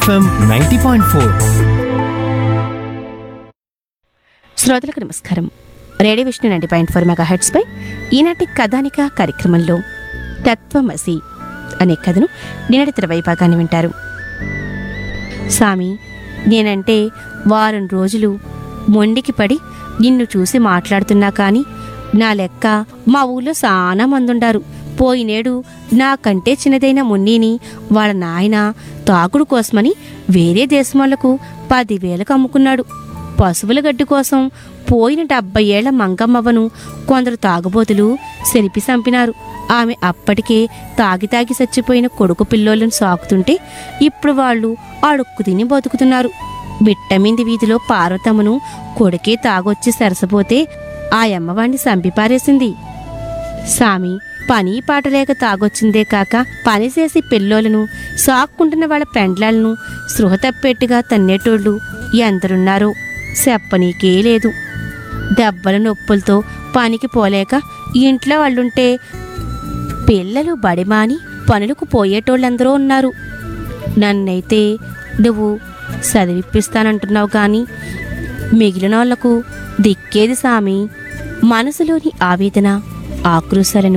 FM ninety point four శ్రోతలకు నమస్కారం radio Vishnu ninety point four mega పై ఈనాటి కథానిక కార్యక్రమంలో తత్వమసి అనే కథను నిన్నటి తెరవై భాగాన్ని వింటారు స్వామి నేనంటే వారం రోజులు మొండికి పడి నిన్ను చూసి మాట్లాడుతున్నా కానీ నా లెక్క మా ఊళ్ళో చాలా మందుండారు పోయినేడు నాకంటే చిన్నదైన మున్నీని వాళ్ళ నాయన తాకుడు కోసమని వేరే దేశం పదివేలకు అమ్ముకున్నాడు పశువుల గడ్డి కోసం పోయిన డెబ్బై ఏళ్ల మంగమ్మవ్వను కొందరు తాగుబోతులు సెలిపి చంపినారు ఆమె అప్పటికే తాగి తాగి చచ్చిపోయిన కొడుకు పిల్లోళ్ళను సాకుతుంటే ఇప్పుడు వాళ్ళు అడుక్కు తిని బతుకుతున్నారు బిట్టమింది వీధిలో పార్వతమ్మను కొడుకే తాగొచ్చి సరసపోతే ఆ అమ్మవాణ్ణి చంపిపారేసింది సామి పని పాట లేక తాగొచ్చిందే కాక పని చేసి పిల్లోలను సాక్కుంటున్న వాళ్ళ పెండ్లాలను సృహ తప్పేట్టుగా తన్నేటోళ్ళు ఎందరున్నారో చెప్పనీకే లేదు దెబ్బల నొప్పులతో పనికి పోలేక ఇంట్లో వాళ్ళుంటే పిల్లలు బడిమాని పనులకు పోయేటోళ్ళందరూ ఉన్నారు నన్నైతే నువ్వు చదివిప్పిస్తానంటున్నావు కానీ మిగిలిన వాళ్లకు దిక్కేది సామి మనసులోని ఆవేదన ఆక్రోశాలను